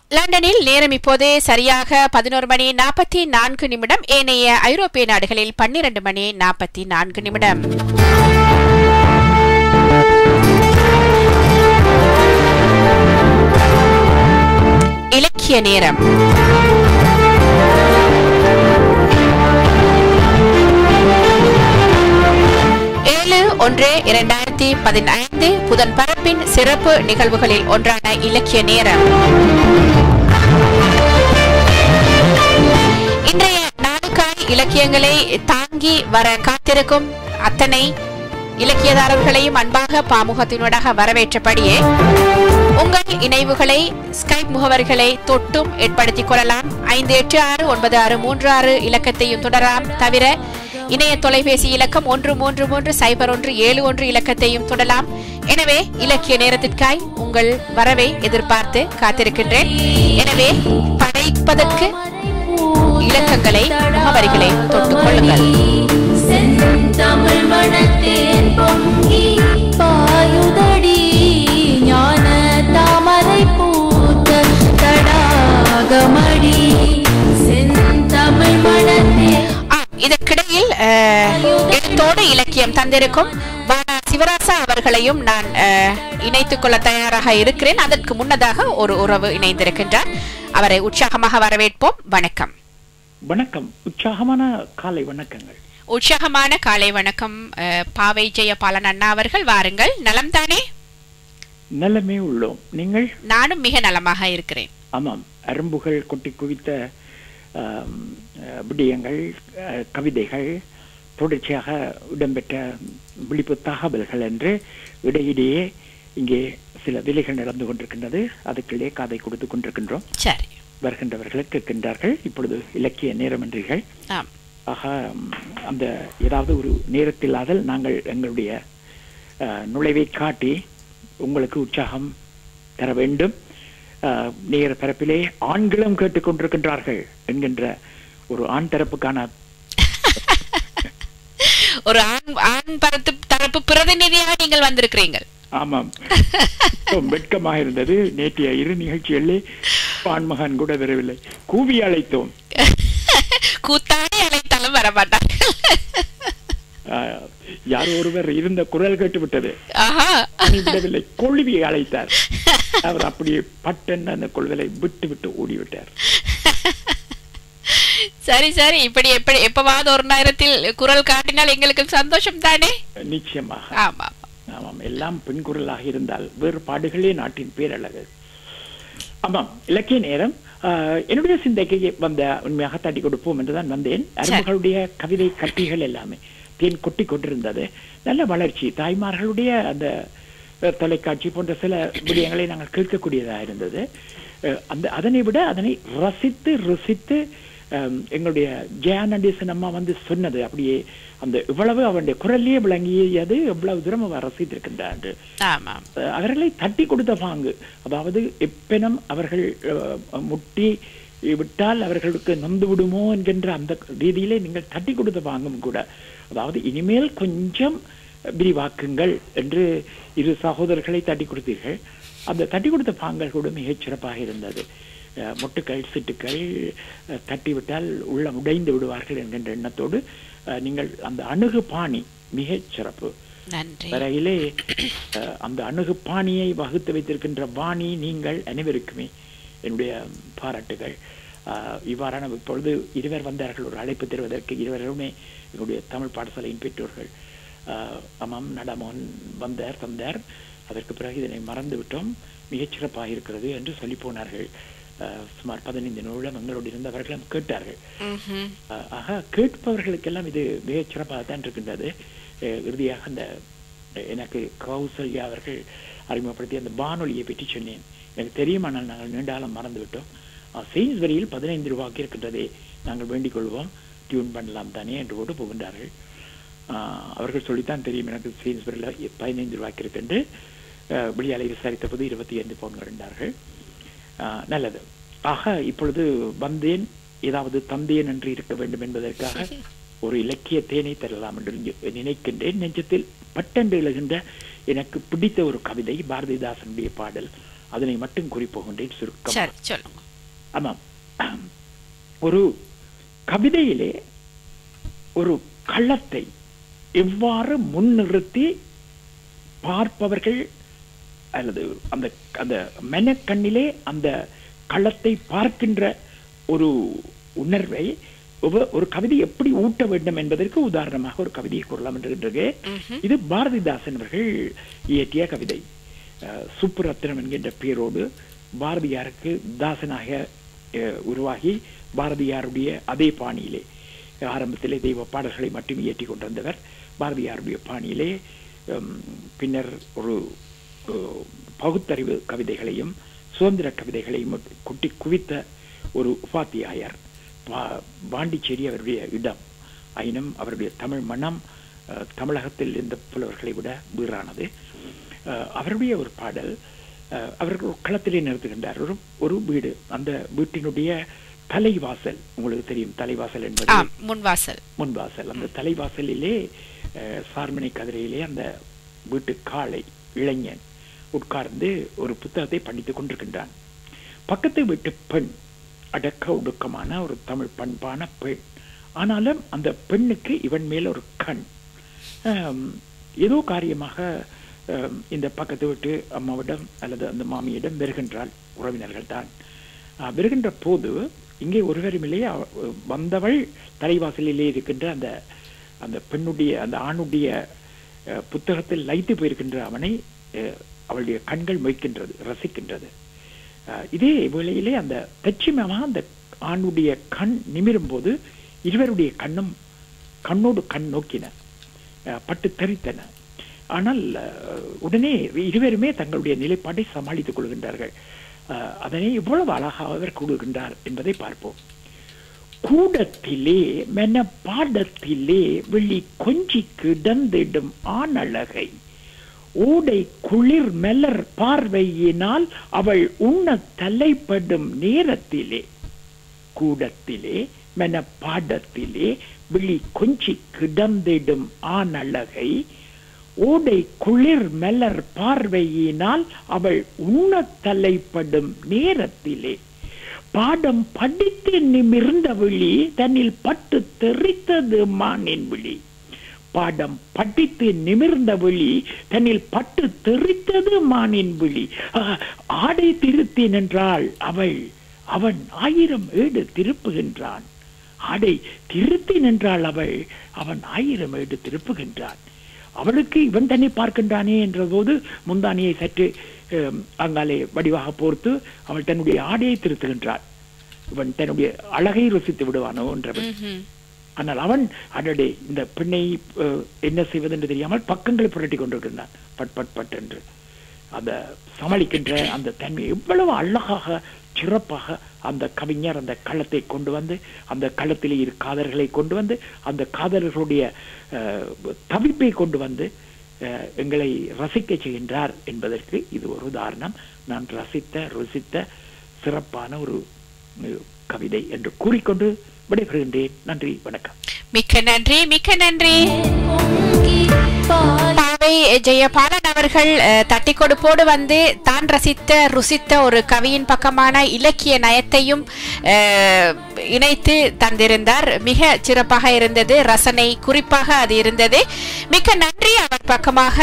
லண்டனில் நேரம் இப்போது சரியாக பதினோரு மணி நாற்பத்தி நான்கு நிமிடம் ஏனைய ஐரோப்பிய நாடுகளில் பன்னிரண்டு மணி நாற்பத்தி நான்கு நிமிடம் இலக்கிய நேரம் ஏழு ஒன்று இரண்டாயிரத்தி பதினைந்து புதன் பரப்பின் சிறப்பு நிகழ்வுகளில் ஒன்றான இலக்கிய நேரம் இன்றைய நாடுகாய் இலக்கியங்களை தாங்கி வர காத்திருக்கும் அத்தனை இலக்கியதாரர்களையும் அன்பாக பாமுகத்தினூடாக வரவேற்றபடியே உங்கள் இணைவுகளை ஸ்கைப் முகவர்களை தொட்டும் ஏற்படுத்திக் கொள்ளலாம் ஐந்து எட்டு ஆறு ஒன்பது ஆறு மூன்று ஆறு இலக்கத்தையும் தொடரலாம் தவிர இணைய தொலைபேசி இலக்கம் ஒன்று மூன்று மூன்று சைபர் ஒன்று ஏழு ஒன்று இலக்கத்தையும் தொடலாம் எனவே இலக்கிய நேரத்திற்காய் உங்கள் வரவை எதிர்பார்த்து காத்திருக்கின்றேன் எனவே படைப்பதற்கு இலக்கங்களை முகவரிகளை தொட்டுக் கொள்ளுங்கள் செந்தமிழ் மணத்தேன் பொங்கி பாயுதடி ஞான தாமரை பூத்த தடாகமடி செந்தமிழ் மணத்தேன் ஆ, இதற்கிடையில் அஹ், எழுத்தோடு இலக்கியம் தந்திருக்கும் வானா சிவராசா அவர்களையும் நான் அஹ், இணைத்துக் கொள்ள தயாராக இருக்கிறேன் அதற்கு முன்னதாக ஒரு உறவு இணைந்திருக்கின்றார் அவரை உற்சாகமாக வரவேற்போம் வணக்கம் வணக்கம் உற்சாகமான காலை வணக்கங்கள் உற்சாகமான காலை வணக்கம் அஹ், பாவை ஜெயபாலன் அண்ணா அவர்கள் வாருங்கள் நலம் தானே நலமே உள்ளோம் நீங்கள் நானும் மிக நலமாக இருக்கிறேன் ஆமாம் அரும்புகள் கொட்டி குவித்த ஆம், அஹ், விடயங்கள் அஹ், கவிதைகள் தொடர்ச்சியாக இடம்பெற்ற விழிப்பு தகவல்கள் என்று இடையிடையே இங்கே சில வேலைகள் நடந்து கொண்டிருக்கின்றது அதுக்குள்ளே காதை கொடுத்து கொண்டிருக்கின்றோம் சரி வருகின்றவர்கள் கேட்கின்றார்கள் இப்பொழுது இலக்கிய நேரம் என்றீர்கள் ஆம் ஆக ம், அந்த ஏதாவது ஒரு நேரத்தில்லாதல் நாங்கள் எங்களுடைய அஹ், நுழைவை காட்டி உங்களுக்கு உற்சாகம் தர வேண்டும் அஹ், நேர பரப்பிலே ஆண்களும் கேட்டுக்கொண்டிருக்கின்றார்கள் என்கின்ற ஒரு ஆண் தரப்புக்கான ஒரு ஆண் ஆண் பரத்து தரப்பு பிரதிநிதியாக நீங்கள் வந்திருக்கிறீர்கள் ஆமாம் ரொம்ப வெட்கமாக இருந்தது நேற்றைய இரு நிகழ்ச்சிகளிலே ஆண்மகன் கூட வரவில்லை கூவி அழைத்தோம் கூத்தாடி அழைத்தாலும் வரமாட்டார்கள் அஹ், யாரோ ஒருவர் இருந்த குரல் கேட்டு விட்டது ஆஹா அவனை விடவில்லை கொழுவி அழைத்தார் அவர் அப்படியே பட்டன் அந்த கொள்வலை விட்டு விட்டு ஓடிவிட்டார் சரி சரி இப்படி எப்படி எப்பவாவது ஒரு நேரத்தில் குரல் காட்டினால் எங்களுக்கு சந்தோஷம் தானே நிச்சயமாக ஆமா ஆமாம் எல்லாம் பெண் குரலாக இருந்தால் வேறுபாடுகளே நாட்டின் பேரழகு ஆமாம் இலக்கிய நேரம் ஆஹ், என்னுடைய சிந்தைக்கு வந்த உண்மையாக தட்டி கொடுப்போம் என்றுதான் வந்தேன் அரும்புகளுடைய கவிதை கட்டிகள் எல்லாமே தேன் கொட்டி கொண்டிருந்தது நல்ல வளர்ச்சி தாய்மார்களுடைய அந்த அஹ், தொலைக்காட்சி போன்ற சில விடயங்களை நாங்கள் கேட்கக்கூடியதாக இருந்தது அஹ், அந்த அதனை விட அதனை ரசித்து ருசித்து அஹ், எங்களுடைய ஜெயானண்டீசன் அம்மா வந்து சொன்னது அப்படியே அந்த இவ்வளவு அவனுடைய குரல்லையே விளங்கியது எவ்வளவு தூரம் அவர் ரசித்திருக்கின்றார் ஆமாம் அஹ் அவர்களை தட்டி கொடுத்த பாங்கு அதாவது எப்பெனம் அவர்கள் அஹ், முட்டி விட்டால் அவர்களுக்கு நொந்து விடுமோ என்கின்ற அந்த ரீதியிலே நீங்கள் தட்டி கொடுத்த பாங்கும் கூட அதாவது இனிமேல் கொஞ்சம் விரிவாக்குங்கள் என்று இரு சகோதரர்களை தட்டி கொடுத்தீர்கள் அந்த தட்டி கொடுத்த பாங்கள் கூட மிகச் சிறப்பாக இருந்தது அஹ், மொட்டுக்கள் சிட்டுக்கள் அஹ், தட்டிவிட்டால் உள்ளம் உடைந்து விடுவார்கள் என்கின்ற எண்ணத்தோடு அஹ், நீங்கள் அந்த அணுகு பாணி மிகச் சிறப்பு நன்றி வரையிலே அஹ், அந்த அணுகு பாணியை வகுத்து வைத்திருக்கின்ற வாணி நீங்கள் அனைவருக்குமே என்னுடைய பாராட்டுகள் அஹ், இவ்வாறான இப்பொழுது இருவர் வந்தார்கள் ஒரு அழைப்பு தருவதற்கு இருவருமே என்னுடைய தமிழ் பாடசாலையின் பெற்றோர்கள் அஹ், ஆமாம் நடமோகன் வந்தார் தந்தார் அதற்கு பிறகு இதனை மறந்து விட்டோம் மிகச் சிறப்பாக இருக்கிறது என்று சொல்லி போனார்கள் அஹ், சுமார் பதினைந்து நிமிடம் எங்களோடு இருந்தவர்களும் கேட்டார்கள் ம்ஹும். அஹ் ஆக கேட்பவர்களுக்கெல்லாம் இது மிகச் சிறப்பாக தான் இருக்கின்றது அஹ் இறுதியாக அந்த அஹ் எனக்கு கௌசல்யா அவர்கள் அறிமுகப்படுத்தி அந்த வானொலியை பற்றி சொன்னேன் எனக்கு தெரியும் ஆனால் நாங்கள் நீண்டாலம் மறந்து விட்டோம் செயின்ஸ் வரியில் பதினைந்து ரூபாய்க்கு இருக்கின்றதே நாங்கள் வேண்டிக் கொள்வோம் டியூன் பண்ணலாம் தானே என்று கூட புகுந்தார்கள் அஹ் அவர்கள் சொல்லித்தான் தெரியும் எனக்கு செயின்ஸ் வரியில் பதினைந்து ரூபாய்க்கு இருக்கின்று அஹ் விழியாலை விசாரித்த போது இருபத்தி ஐந்து பவுன்கள் இருந்தார்கள் ஆஹ் நல்லது ஆக இப்பொழுது வந்தேன் ஏதாவது தந்தேன் என்று இருக்க வேண்டும் என்பதற்காக ஒரு இலக்கிய தேனை தரலாம் என்று நினை- நினைக்கின்றேன் நெஞ்சத்தில் பட்டென்று எழுகின்ற எனக்கு பிடித்த ஒரு கவிதை பாரதிதாசனுடைய பாடல் அதனை மட்டும் குறிப்போகின்றேன் சுருக்கம் சரி சொல்லுங்க ஆமாம் ஒரு கவிதையிலே ஒரு கள்ளத்தை எவ்வாறு முன்னிறுத்தி பார்ப்பவர்கள் அல்லது அந்த அந்த மெனக்கண்ணிலே அந்த கள்ளத்தை பார்க்கின்ற ஒரு உணர்வை ஒவ்வொ- ஒரு கவிதை எப்படி ஊட்ட வேண்டும் என்பதற்கு உதாரணமாக ஒரு கவிதையை கூறலாம் என்று இது பாரதிதாசன் அவர்கள் இயற்றிய கவிதை அஹ், சுப்புரத்னம் என்கின்ற பெயரோடு பாரதியாருக்கு தாசனாக அஹ், உருவாகி பாரதியாருடைய அதே பாணியிலே ஆரம்பத்திலே தெய்வ பாடல்களை மட்டும் இயற்றி கொண்டிருந்தவர் பாரதியாருடைய பாணியிலே ஹம், பின்னர் ஒரு அஹ், பகுத்தறிவு கவிதைகளையும் சுதந்திர கவிதைகளையும் குட்டி குவித்த ஒரு உபாத்தியாயர் பா- பாண்டிச்சேரி அவருடைய இடம் ஆயினும் அவருடைய தமிழ் மனம் அஹ், தமிழகத்தில் இருந்த புலவர்களை விட வீறானது அஹ், அவருடைய ஒரு பாடல் அஹ், அவர்கள் ஒரு களத்திலே நிறுத்துகின்றார் ஒரு ஒரு வீடு அந்த வீட்டினுடைய தலைவாசல் உங்களுக்கு தெரியும் தலைவாசல் என்பது ஆம் முன்வாசல் முன்வாசல் அந்த தலைவாசலிலே அஹ், சார்மனை கதிரையிலே அந்த வீட்டு காளை இளைஞன் உட்கார்ந்து ஒரு புத்தகத்தை படித்துக் கொண்டிருக்கின்றான் பக்கத்து வீட்டு பெண் அடக்க ஒடுக்கமான ஒரு தமிழ் பண்பான பெண் ஆனாலும் அந்த பெண்ணுக்கு இவன் மேல் ஒரு கண் ஆம், ஏதோ காரியமாக ஆம், இந்த பக்கத்து வீட்டு அம்மாவிடம் அல்லது அந்த மாமியிடம் வருகின்றாள் உறவினர்கள் தான் ஆ, வருகின்ற போது இங்கே ஒருவருமில்லையே அவ- வந்தவள் தலைவாசலிலே இருக்கின்ற அந்த அந்த பெண்ணுடைய அந்த ஆணுடைய அஹ், புத்தகத்தில் லைத்து போயிருக்கின்ற அவனை அஹ், அவளுடைய கண்கள் மொய்க்கின்றது ரசிக்கின்றது அஹ், இதே வேளையிலே அந்த தட்சிமமா அந்த ஆணுடைய கண் நிமிரும் போது இருவருடைய கண்ணும் கண்ணோடு கண் நோக்கின அஹ், பட்டு தெரித்தன ஆனால் அஹ், உடனே இருவருமே தங்களுடைய நிலைப்பாட்டை சமாளித்துக் கொள்கின்றார்கள் அஹ், அதனை எவ்வளவு அழகாக அவர் கூடுகின்றார் என்பதை பார்ப்போம் கூடத்திலே மென பாடத்திலே வெளி கொஞ்சி கிடந்திடும் ஆணழகை ஓடை குளிர் மெலர் பார்வையினால் அவள் உண்ண தலைப்படும் நேரத்திலே கூடத்திலே மென பாடத்திலே விழி கொஞ்சி கிடந்திடும் ஆணழகை ஓடை குளிர் மெலர் பார்வையினால் அவள் உண்ண தலைப்படும் நேரத்திலே பாடம் படித்து நிமிர்ந்த விழி தன்னில் பட்டு தெரித்தது மானின் விழி பாடம் படித்து நிமிர்ந்த விழி தன்னில் பட்டு தெரித்தது மானின் விழி ஆ, ஆடை திருத்தேன் என்றாள் அவள் அவன் ஆயிரம் ஏடு திருப்புகின்றான் ஆடை திருத்தி நின்றாள் அவள் அவன் ஆயிரம் ஏடு திருப்புகின்றான் அவளுக்கு இவன் தன்னை பார்க்கின்றானே என்ற போது முந்தானியை சற்று அஹ், அங்காலே வடிவாக போர்த்து அவள் தன்னுடைய ஆடையை திருத்துகின்றாள் இவன் தன்னுடைய அழகை ருசித்து விடுவானோ என்றவன் ம்ஹும். ஆனால் அவன் அடடே இந்த பெண்ணை அஹ், என்ன செய்வது என்று தெரியாமல் பக்கங்களை புரட்டி கொண்டிருக்கின்றான் பட் பட் பட் என்று அந்த சமாளிக்கின்ற அந்த தன்மை எவ்வளவு அழகாக சிறப்பாக அந்த கவிஞர் அந்த களத்தை கொண்டு வந்து அந்த களத்திலே இரு காதல்களை கொண்டு வந்து அந்த காதலர்களுடைய அஹ், தவிப்பை கொண்டு வந்து அஹ், எங்களை ரசிக்க செய்கின்றார் என்பதற்கு இது ஒரு உதாரணம் நான் ரசித்த ருசித்த சிறப்பான ஒரு அஹ், கவிதை என்று கூறிக்கொண்டு விடைபெறுகின்றேன் நன்றி வணக்கம் மிக்க நன்றி மிக்க நன்றி பொங்கி பாய் பாவை ஜெயபாலன் அவர்கள் அஹ், தட்டி கொடுப்போடு வந்து தான் ரசித்த ருசித்த ஒரு கவியின் பக்கமான இலக்கிய நயத்தையும் அஹ், இணைத்து தந்திருந்தார் மிக சிறப்பாக இருந்தது ரசனை குறிப்பாக அது இருந்தது மிக்க நன்றி அவர் பக்கமாக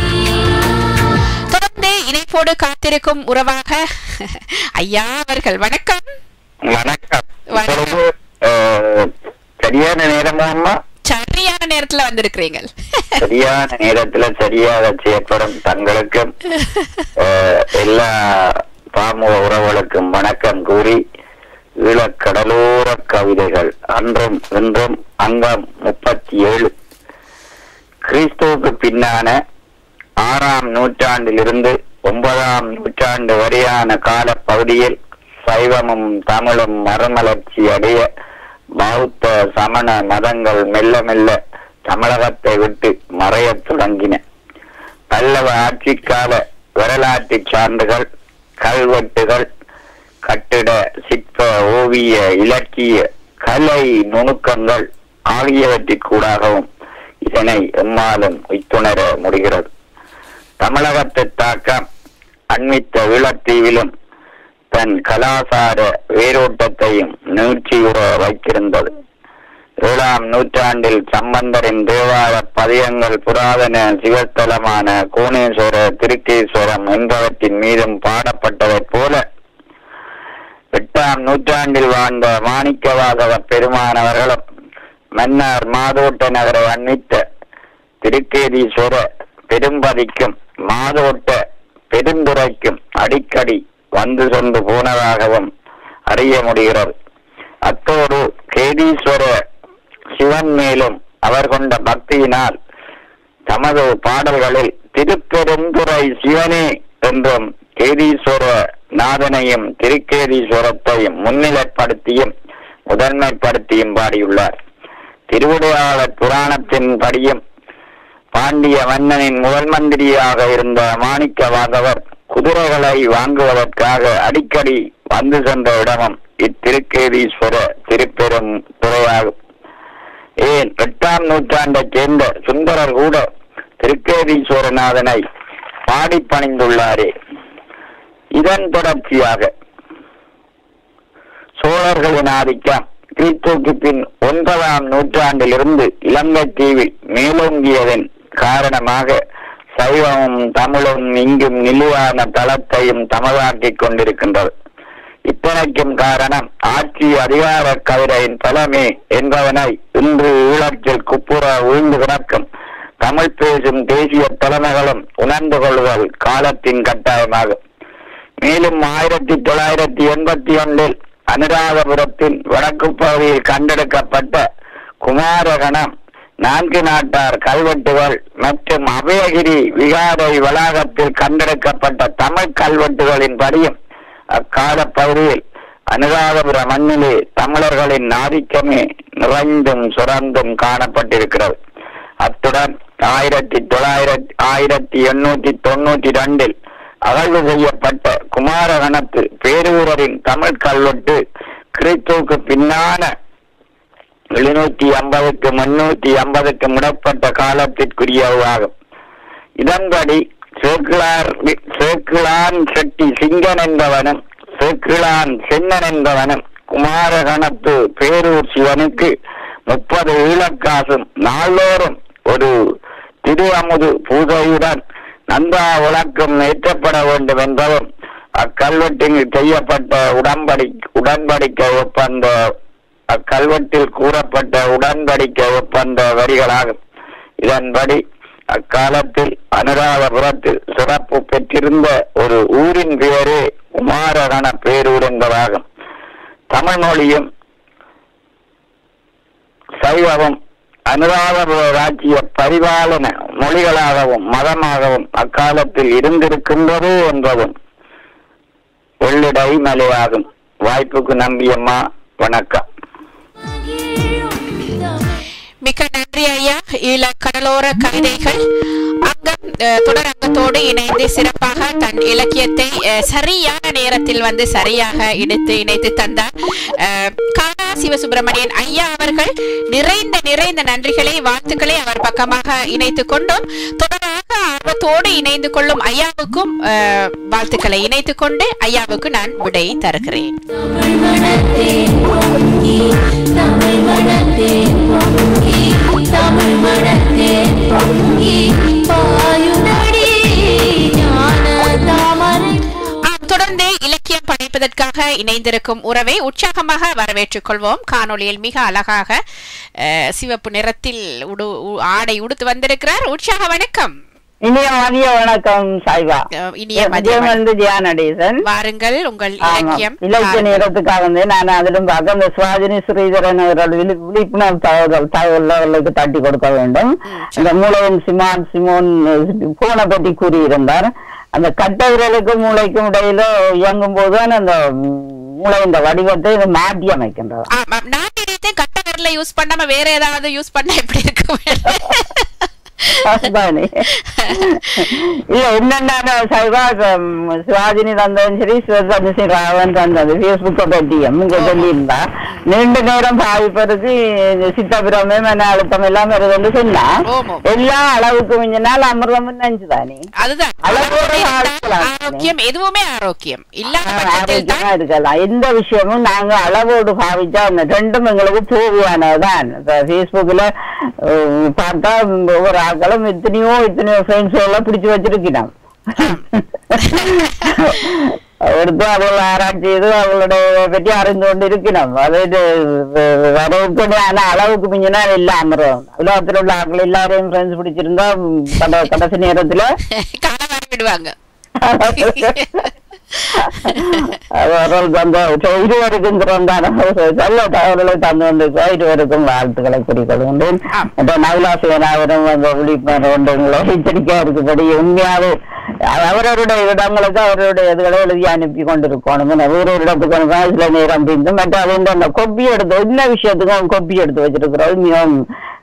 தொடர்ந்து இணைப்போடு காத்திருக்கும் உறவாக ஐயா அவர்கள் வணக்கம் வணக்கம் வணக்கம். இப்பொழுது அஹ், சரியான நேரமாமா சரியான நேரத்துல வந்திருக்கிறீங்கள் சரியான நேரத்துல சரியாக செயற்படும் தங்களுக்கும் அஹ், எல்லா பாமுக உறவுகளுக்கும் வணக்கம் கூறி ஈழக்கடலோர கவிதைகள் அன்றும் இன்றும் அங்கம் முப்பத்தி ஏழு கிறிஸ்துவுக்கு பின்னான ஆறாம் நூற்றாண்டிலிருந்து ஒன்பதாம் நூற்றாண்டு வரையான காலப்பகுதியில் சைவமும் தமிழும் மறுமலர்ச்சி அடைய பௌத்த சமண மதங்கள் மெல்ல மெல்ல தமிழகத்தை விட்டு மறையத் தொடங்கின பல்லவ ஆட்சிக்கால வரலாற்று சான்றுகள் கல்வெட்டுகள் கட்டிட சிற்ப ஓவிய இலக்கிய கலை நுணுக்கங்கள் ஆகியவற்றிற்கூடாகவும் இதனை எம்மாலும் உய்த்துணர முடிகிறது தமிழகத்து தாக்கம் அண்மித்த ஈழத்தீவிலும் தன் கலாசார வேரோட்டத்தையும் நீட்சியுற வைத்திருந்தது ஏழாம் நூற்றாண்டில் சம்பந்தரின் தேவார பதியங்கள் புராதன சிவஸ்தலமான கோணேஸ்வர திருக்கேஸ்வரம் என்பவற்றின் மீதும் பாடப்பட்டதைப் போல எட்டாம் நூற்றாண்டில் வாழ்ந்த மாணிக்கவாதவ பெருமானவர்களும் மன்னார் மாதோட்ட நகரை அண்மித்த திருக்கேதீஸ்வர பெரும்பதிக்கும் மாதோட்ட பெருந்துறைக்கும் அடிக்கடி வந்து சென்று போனதாகவும் அறிய முடிகிறது அத்தோடு கேதீஸ்வர சிவன் மேலும் அவர் கொண்ட பக்தியினால் தமது பாடல்களில் திருப்பெருந்துறை சிவனே என்றும் கேதீஸ்வர நாதனையும் திருக்கேதீஸ்வரத்தையும் முன்னிலைப்படுத்தியும் முதன்மைப்படுத்தியும் பாடியுள்ளார் திருவிடையாளர் புராணத்தின் படியும் பாண்டிய மன்னனின் முதல் மந்திரியாக இருந்த மாணிக்க வாகவர் குதிரைகளை வாங்குவதற்காக அடிக்கடி வந்து சென்ற இடமும் இத்திருக்கேதீஸ்வர திருப்பெரும் துறையாகும் ஏன் எட்டாம் நூற்றாண்டைச் சேர்ந்த சுந்தரர் கூட திருக்கேதீஸ்வரநாதனை பாடி பணிந்துள்ளாரே இதன் தொடர்ச்சியாக சோழர்களின் ஆதிக்கம் கிறிஸ்துக்கு பின் ஒன்பதாம் நூற்றாண்டிலிருந்து இலங்கை தீவில் மேலோங்கியதன் காரணமாக சைவமும் தமிழும் இங்கும் நிலுவான தளத்தையும் தமதாக்கிக் கொண்டிருக்கின்றது இத்தனைக்கும் காரணம் ஆட்சி அதிகார கதிரையின் பலமே என்பதனை இன்று ஈழத்தில் குப்புற வீழ்ந்து கிடக்கும் தமிழ் பேசும் தேசிய தலைமைகளும் உணர்ந்து கொள்வது காலத்தின் கட்டாயமாகும் மேலும் ஆயிரத்தி தொள்ளாயிரத்தி எண்பத்தி ஒன்றில் அனுராதபுரத்தின் வடக்கு பகுதியில் கண்டெடுக்கப்பட்ட குமாரகணம் நான்கு நாட்டார் கல்வெட்டுகள் மற்றும் அபயகிரி விகாரை வளாகத்தில் கண்டெடுக்கப்பட்ட தமிழ் கல்வெட்டுகளின் படியும் அக்கால பகுதியில் அனுராதபுர மண்ணிலே தமிழர்களின் ஆதிக்கமே நிறைந்தும் சுரந்தும் காணப்பட்டிருக்கிறது அத்துடன் ஆயிரத்தி தொள்ளாயிரத்தி ஆயிரத்தி எண்ணூத்தி தொண்ணூத்தி ரெண்டில் அகழ்வு செய்யப்பட்ட குமாரகணத்து பேரூரரின் தமிழ் கல்வெட்டு கிறிஸ்துவுக்கு பின்னான எழுநூத்தி ஐம்பதுக்கு முன்னூத்தி ஐம்பதுக்கு முடப்பட்ட காலத்திற்குரியவாகும் இதன்படி சேக்கிழார் சேக்கிழான் செட்டி சிங்கன் என்பவனும் சேக்கிழான் சென்னன் என்பவனும் குமாரகணத்து பேரூர் சிவனுக்கு முப்பது ஈழக்காசும் நாள்தோறும் ஒரு திரு அமுது பூஜையுடன் நந்தா விளக்கம் ஏற்றப்பட வேண்டும் என்பதும் அக்கல்வெட்டில் செய்யப்பட்ட உடன்படி உடன்படிக்கை ஒப்பந்த அக்கல்வெட்டில் கூறப்பட்ட உடன்படிக்கை ஒப்பந்த வரிகளாகும் இதன்படி அக்காலத்தில் அனுராதபுரத்தில் சிறப்பு பெற்றிருந்த ஒரு ஊரின் பெயரே குமாரகண பேரூர் என்பதாகும் தமிழ் மொழியும் சைவமும் அனுராதபுர ராஜ்ய பரிபாலன மொழிகளாகவும் மதமாகவும் அக்காலத்தில் இருந்திருக்கின்றது என்பதும் உள்ளிடை மலையாகும் வாய்ப்புக்கு நம்பியம்மா வணக்கம் மிக்க நன்றி ஐயா ஈழ கடலோர கவிதைகள் அங்கம் அஹ், தொடர் அங்கத்தோடு இணைந்து சிறப்பாக தன் இலக்கியத்தை அஹ், சரியான நேரத்தில் வந்து சரியாக இணைத்து இணைத்து தந்தார் அஹ், கானா சிவசுப்பிரமணியன் ஐயா அவர்கள் நிறைந்த நிறைந்த நன்றிகளை வாழ்த்துக்களை அவர் பக்கமாக இணைத்துக் கொண்டும் தொடராக ஆர்வத்தோடு இணைந்து கொள்ளும் ஐயாவுக்கும் அஹ், வாழ்த்துக்களை இணைத்துக் கொண்டு ஐயாவுக்கு நான் விடை தருகிறேன் தமிழ் மணத்தேன் பொங்கி தமிழ் மணத்தேன் பொங்கி தமிழ் மணத்தேன் பொங்கி பாயுதடி ஞான தாமரை ஆம், தொடர்ந்து இலக்கியம் படைப்பதற்காக இணைந்திருக்கும் உறவை உற்சாகமாக வரவேற்றுக் கொள்வோம் காணொளியில் மிக அழகாக அஹ், சிவப்பு நிறத்தில் உடு உ- ஆடை உடுத்து வந்திருக்கிறார் உற்சாக வணக்கம் இனிய மதிய வணக்கம் சாய்பா அஹ், இனிய மதிய மதியம் வந்து தியானடீசன் வாருங்கள் உங்கள் ஆமாம். இலக்கியம் இலக்கிய பாருங்கள். நேரத்துக்காக வந்து நான் அதிலும் பார்க்க இந்த சுவாதினி ஸ்ரீதரன் அவர்கள் விழி- விழிப்புணர்வு தகவல் தகவல்களுக்கு தட்டி கொடுக்க வேண்டும் இந்த மூளையின் சிமான் சிமோன் போனை பற்றி கூறியிருந்தார் அந்த கட்ட விரலுக்கு மூளைக்கும் இடையில இயங்கும் போதுதான் அந்த மூளை இந்த வடிவத்தை இது மாற்றி அமைக்கின்றது ஆமாம் நான் நினைத்தேன் கட்ட விரல யூஸ் பண்ணாம வேற ஏதாவது யூஸ் பண்ணா எப்படி இருக்கும் அதுதானே. இல்ல என்னன்னா சைவா ம், சிவாஜினி தந்ததும் சரி சிவகாமி ராவன் தந்தது பேஸ்புக்கை பற்றியும் இங்க சொல்லியிருந்தா நீண்ட நேரம் பாவிப்பதற்கு சித்தபிரமே மன அழுத்தம் எல்லாம் வருதுன்னு சொன்னா ஓமோ. எல்லா அளவுக்கு மிஞ்சினால் அமிர்தம் நஞ்சுதானே அதுதான் அளவோட அளவோடு இருந்தால் வாழ்க்கலாம். ஆரோக்கியம் எதுவுமே ஆரோக்கியம் இல்லாத பட்சத்தில் தான் ஆரோக்கியமா இருக்கலாம் எந்த விஷயமும் நாங்க அளவோடு பாவிச்சா அந்த ரெண்டும் எங்களுக்கு தேவையானதுதான் இப்ப பேஸ்புக்ல அஹ், பார்த்தா ஒவ்வொரு ஆக்களும் எத்தனையோ எத்தனையோ ஃப்ரெண்ட்ஸ் எல்லாம் பிடிச்சு வச்சிருக்கிறான் எடுத்து அவர்கள் ஆராய்ச்சி செய்து அவர்களுடைய பற்றி அறிந்து கொண்டு இருக்கணும் அது வரவுக்கு அளவுக்கு மிஞ்சினா எல்லாம் அமரும் உலகத்தில் உள்ள ஆட்கள் எல்லாரையும் ஃப்ரெண்ட்ஸ் பிடிச்சிருந்தா ம், கட- கடைசி நேரத்துல காண விடுவாங்க அவர்கள் தந்த இருவருக்கும் திறந்தான நல்ல தகவல்களை தந்து கொண்டிருக்க இருவருக்கும் வாழ்த்துக்களை கூறிக்கொள்கின்றேன் ஆம். இந்த நவலா சேனாவிடம் அந்த விழிப்புணர்வு ஒன்றுங்களை எச்சரிக்கையா இருக்கும்படி உண்மையாவே அவரவருடைய இடங்களுக்கு அவருடைய இதுகளை எழுதி அனுப்பி கொண்டிருக்கணும் வேறு ஒரு இடத்துக்கு அனுப்பா சில நேரம் பிந்து மற்ற அது அந்த கொப்பி எடுத்து என்ன விஷயத்துக்கும் கொப்பி எடுத்து வச்சிருக்கிறது மிகவும்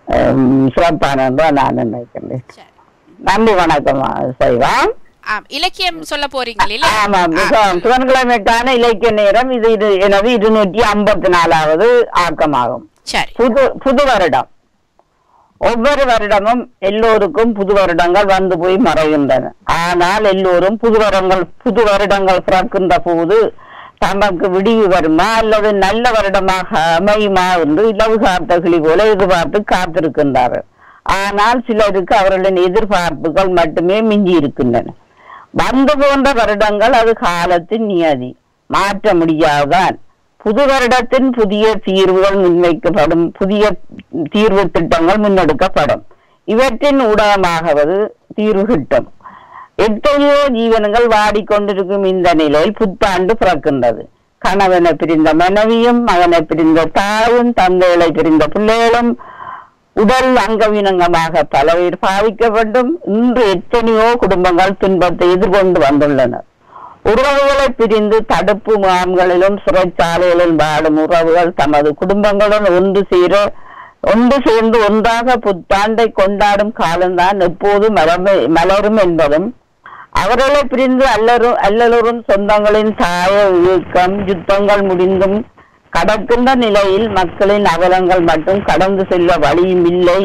அஹ், சிறப்பானது நான் நினைக்கிறேன் சரி. நன்றி வணக்கம் சைவா ஆம் இலக்கியம் சொல்ல போறீங்க இல்ல ஆமாம் மிகவும் புதன்கிழமைக்கான இலக்கிய நேரம் இது இது எனது இருநூற்றி ஐம்பத்தி நாலாவது ஆக்கமாகும் சரி புது புது வருடம் ஒவ்வொரு வருடமும் எல்லோருக்கும் புது வருடங்கள் வந்து போய் மறைகின்றன ஆனால் எல்லோரும் புது வருடங்கள் புது வருடங்கள் பிறக்கின்ற போது தமக்கு விடிவு வருமா அல்லது நல்ல வருடமாக அமையுமா என்று இலவு காத்த கிளி போல எதிர்பார்த்து காத்திருக்கின்றார்கள் ஆனால் சிலருக்கு அவர்களின் எதிர்பார்ப்புகள் மட்டுமே மிஞ்சி இருக்கின்றன வந்து போன்ற வருடங்கள் அது காலத்தின் நியதி மாற்ற முடியாதான் புது வருடத்தின் புதிய தீர்வுகள் முன்வைக்கப்படும் புதிய தீர்வு திட்டங்கள் முன்னெடுக்கப்படும் இவற்றின் ஊடகமாகவது தீர்வு கிட்டும் எத்தனையோ ஜீவனங்கள் வாடிக்கொண்டிருக்கும் இந்த நிலையில் புத்தாண்டு பிறக்கின்றது கணவனை பிரிந்த மனைவியும் மகனை பிரிந்த தாயும் தந்தைகளை பிரிந்த பிள்ளைகளும் உடல் அங்கவீனங்கமாக பல பேர் பாதிக்கப்பட்டும் இன்று எத்தனையோ குடும்பங்கள் துன்பத்தை எதிர்கொண்டு வந்துள்ளனர் உறவுகளை பிரிந்து தடுப்பு முகாம்களிலும் சிறைச்சாலைகளிலும் வாடும் உறவுகள் தமது குடும்பங்களுடன் ஒன்று சேர ஒன்று சேர்ந்து ஒன்றாக புத்தாண்டை கொண்டாடும் காலம்தான் எப்போது மலர்மை மலரும் என்பதும் அவர்களை பிரிந்து அல்லரும் அல்லலரும் சொந்தங்களின் தாய இயக்கம் யுத்தங்கள் முடிந்தும் கடக்கின்ற நிலையில் மக்களின் அவலங்கள் மட்டும் கடந்து செல்ல வழியும் இல்லை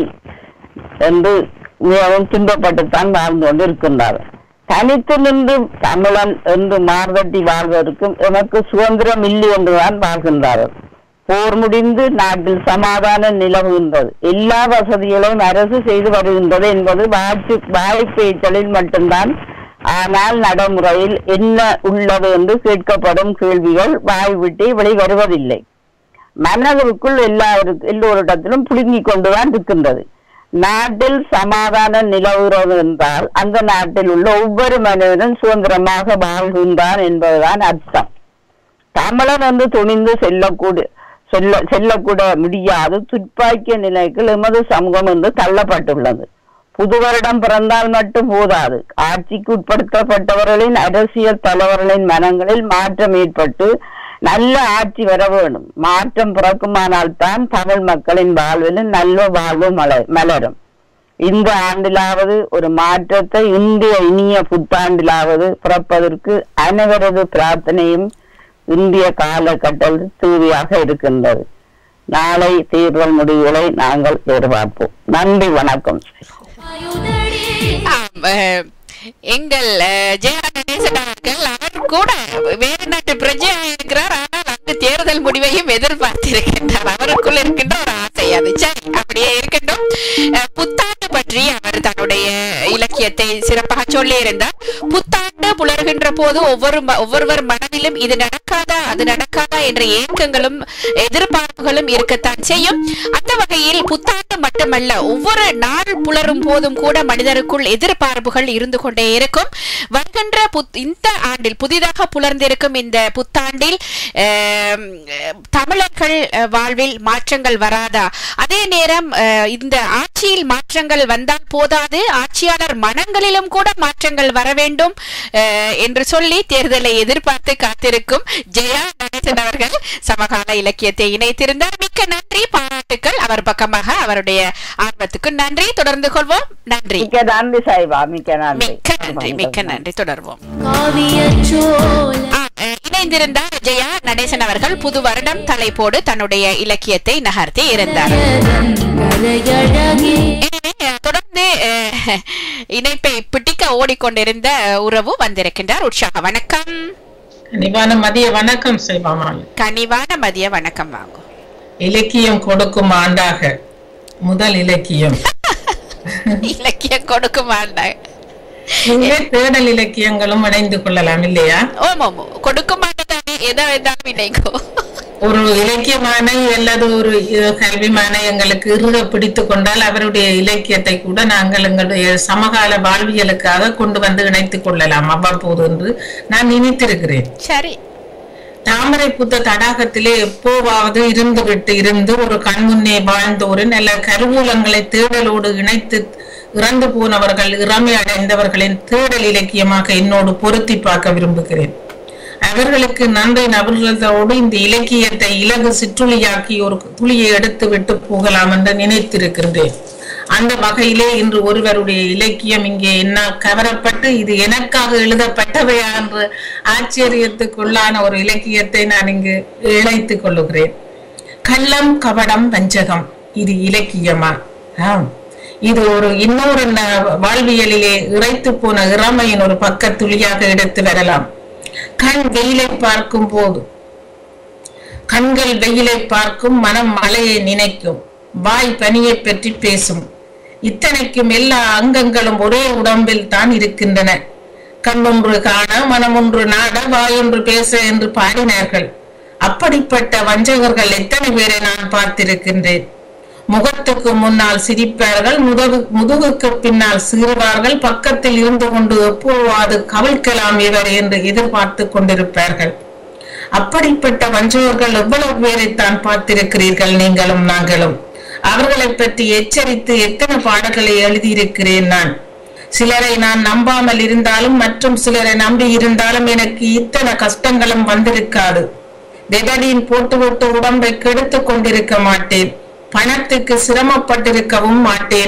என்று மிகவும் துன்பப்பட்டுத்தான் வாழ்ந்து கொண்டிருக்கின்றார் தனித்து நின்று தமிழன் என்று மார்தட்டி வாழ்வதற்கும் எமக்கு சுதந்திரம் இல்லை என்றுதான் வாழ்கின்றார்கள் போர் முடிந்து நாட்டில் சமாதான நிலவுகின்றது எல்லா வசதிகளையும் அரசு செய்து வருகின்றது என்பது வாய்ப்பு வாய்ப்பேச்சலில் மட்டும்தான் ஆனால் நடைமுறையில் என்ன உள்ளது என்று கேட்கப்படும் கேள்விகள் வாய் விட்டே வெளிவருவதில்லை மன்னர்களுக்குள் எல்லாருக்கு எல்லோரிடத்திலும் புடுங்கிக் கொண்டுதான் இருக்கின்றது நாட்டில் சமாதானம் நிலவுகிறது என்றால் அந்த நாட்டில் உள்ள ஒவ்வொரு மனிதனும் சுதந்திரமாக வாழ்கின்றான் என்பதுதான் அர்த்தம் தமிழன் என்று துணிந்து செல்லக்கூட செல்ல செல்லக்கூட முடியாது துப்பாக்கிய நிலைக்கு எமது சமூகம் என்று தள்ளப்பட்டுள்ளது புது வருடம் பிறந்தால் மட்டும் போதாது ஆட்சிக்கு உட்படுத்தப்பட்டவர்களின் அரசியல் தலைவர்களின் மனங்களில் மாற்றம் ஏற்பட்டு நல்ல ஆட்சி வர வேண்டும் மாற்றம் பிறக்குமானால் தான் தமிழ் மக்களின் வாழ்விலும் நல்ல வாழ்வு மல- மலரும் இந்த ஆண்டிலாவது ஒரு மாற்றத்தை இந்திய இனிய புத்தாண்டிலாவது பிறப்பதற்கு அனைவரது பிரார்த்தனையும் இந்திய காலகட்டத்தில் தேவையாக இருக்கின்றது நாளை தேர்தல் முடிவுகளை நாங்கள் எதிர்பார்ப்போம் நன்றி வணக்கம் ஆம், அஹ், எங்கள் அஹ், ஜெயா கணேசன் அவர்கள் அவர் கூட வேறு நாட்டு பிரஜையாக இருக்கிறார் ஆனால் அங்கு தேர்தல் முடிவையும் எதிர்பார்த்திருக்கின்றார் அவருக்குள் இருக்கின்ற ஒரு ஆசை அது சரி அப்படியே இருக்கட்டும் அஹ், புத்தாண்டு பற்றி அவர் தன்னுடைய இலக்கியத்தை சிறப்பாக சொல்லியிருந்தார் புத்தாண்டு புலர்கின்ற போது ஒவ்வொரு ம- ஒவ்வொருவர் மனதிலும் இது நடக்காதா அது நடக்காதா என்ற ஏக்கங்களும் எதிர்பார்ப்புகளும் இருக்கத்தான் செய்யும் அந்த வகையில் புத்தாண்டு மட்டுமல்ல ஒவ்வொரு நாள் புலரும் போதும் கூட மனிதருக்குள் எதிர்பார்ப்புகள் இருந்து கொண்டே இருக்கும் வருகின்ற புத்- இந்த ஆண்டில் புதிதாக புலர்ந்திருக்கும் இந்த புத்தாண்டில் ஆம், தமிழர்கள் அஹ், வாழ்வில் மாற்றங்கள் வராதா அதே நேரம் அஹ், இந்த ஆட்சியில் மாற்றங்கள் வந்தால் போதாது ஆட்சியாளர் மனங்களிலும் கூட மாற்றங்கள் வர வேண்டும் அஹ், என்று சொல்லி தேர்தலை எதிர்பார்த்து காத்திருக்கும் ஜெயா நடேசன் அவர்கள் சமகால இலக்கியத்தை இணைத்திருந்தார் மிக்க நன்றி பாராட்டுக்கள் அவர் பக்கமாக அவருடைய ஆர்வத்துக்கு நன்றி தொடர்ந்து கொள்வோம் நன்றி மிக்க நன்றி சாய்பா மிக்க நன்றி மிக்க நன்றி மிக்க நன்றி தொடர்வோம் காவியச்சோல ஆ, அஹ், இணைந்திருந்தார் ஜெயா நடேசன் அவர்கள் புது வருடம் தலைப்போடு தன்னுடைய இலக்கியத்தை நகர்த்தி இருந்தார் கலையழகே எனவே அஹ், தொடர்ந்து அஹ், இணைப்பை பிடிக்க ஓடிக்கொண்டிருந்த உறவு வந்திருக்கின்றார் உற்சாக வணக்கம் கனிவான மதிய வணக்கம் செய்வாமால் கனிவான மதிய வணக்கம் வாங்கும் இலக்கியம் கொடுக்கும் ஆண்டாக முதல் இலக்கியம் இலக்கியம் கொடுக்கும் ஆண்டாய் இங்கே தேடல் இலக்கியங்களும் இணைந்து கொள்ளலாம் இல்லையா ஓம் ஓம் கொடுக்கும் ஆண்டதானே எதை வேண்டாலும் இணைங்கோ ஒரு இலக்கியமான அல்லது ஒரு அஹ், கல்விமான எங்களுக்கு இறுக பிடித்து கொண்டால் அவருடைய இலக்கியத்தை கூட நாங்கள் எங்களுடைய சமகால வாழ்வியலுக்காக கொண்டு வந்து இணைத்துக் கொள்ளலாம் அவ்வப்போது என்று நான் நினைத்திருக்கிறேன் சரி தாமரை புத்த தடாகத்திலே எப்போவாவது இருந்து விட்டு இருந்து ஒரு கண்முன்னே வாழ்ந்தோரின் நல்ல கருவூலங்களை தேடலோடு இணைத்து இறந்து போனவர்கள் இறமை அடைந்தவர்களின் தேடல் இலக்கியமாக என்னோடு பொருத்தி பார்க்க விரும்புகிறேன் அவர்களுக்கு நன்றி நபர்களோடு இந்த இலக்கியத்தை இலகு சிற்றுளியாக்கி ஒரு துளியை எடுத்து விட்டு போகலாம் என்று நினைத்திருக்கின்றேன் அந்த வகையிலே இன்று ஒருவருடைய இலக்கியம் இங்கே என்னால் கவரப்பட்டு இது எனக்காக எழுதப்பட்டவையா என்று ஆச்சரியத்துக்குள்ளான ஒரு இலக்கியத்தை நான் இங்கு இணைத்துக் கொள்ளுகிறேன் கள்ளம் கபடம் வஞ்சகம் இது இலக்கியமா ஆம் இது ஒரு இன்னொரு ந- வாழ்வியலிலே இறைத்து போன இறமையின் ஒரு பக்கத்துளியாக எடுத்து வரலாம் கண் வெயிலை பார்க்கும் போது கண்கள் வெயிலை பார்க்கும் மனம் மழையை நினைக்கும் வாய் பனியை பற்றி பேசும் இத்தனைக்கும் எல்லா அங்கங்களும் ஒரே உடம்பில் தான் இருக்கின்றன கண்ணொன்று காண மனமொன்று நாட வாயொன்று பேச என்று பாடினார்கள் அப்படிப்பட்ட வஞ்சகர்கள் எத்தனை பேரை நான் பார்த்திருக்கின்றேன் முகத்துக்கு முன்னால் சிரிப்பார்கள் முதுகு முதுகுக்கு பின்னால் சீறுவார்கள் பக்கத்தில் இருந்து கொண்டு எப்போவாது கவிழ்க்கலாம் இவர் என்று எதிர்பார்த்து கொண்டிருப்பார்கள் அப்படிப்பட்ட வஞ்சகர்கள் எவ்வளவு பேரை தான் பார்த்திருக்கிறீர்கள் நீங்களும் நாங்களும் அவர்களை பற்றி எச்சரித்து எத்தனை பாடல்களை எழுதியிருக்கிறேன் நான் சிலரை நான் நம்பாமல் இருந்தாலும் மற்றும் சிலரை நம்பி இருந்தாலும் எனக்கு இத்தனை கஷ்டங்களும் வந்திருக்காது வெதடியின் போட்டு விட்டு உடம்பை கெடுத்துக் கொண்டிருக்க மாட்டேன் பணத்துக்கு சிரமப்பட்டிருக்கவும் மாட்டேன்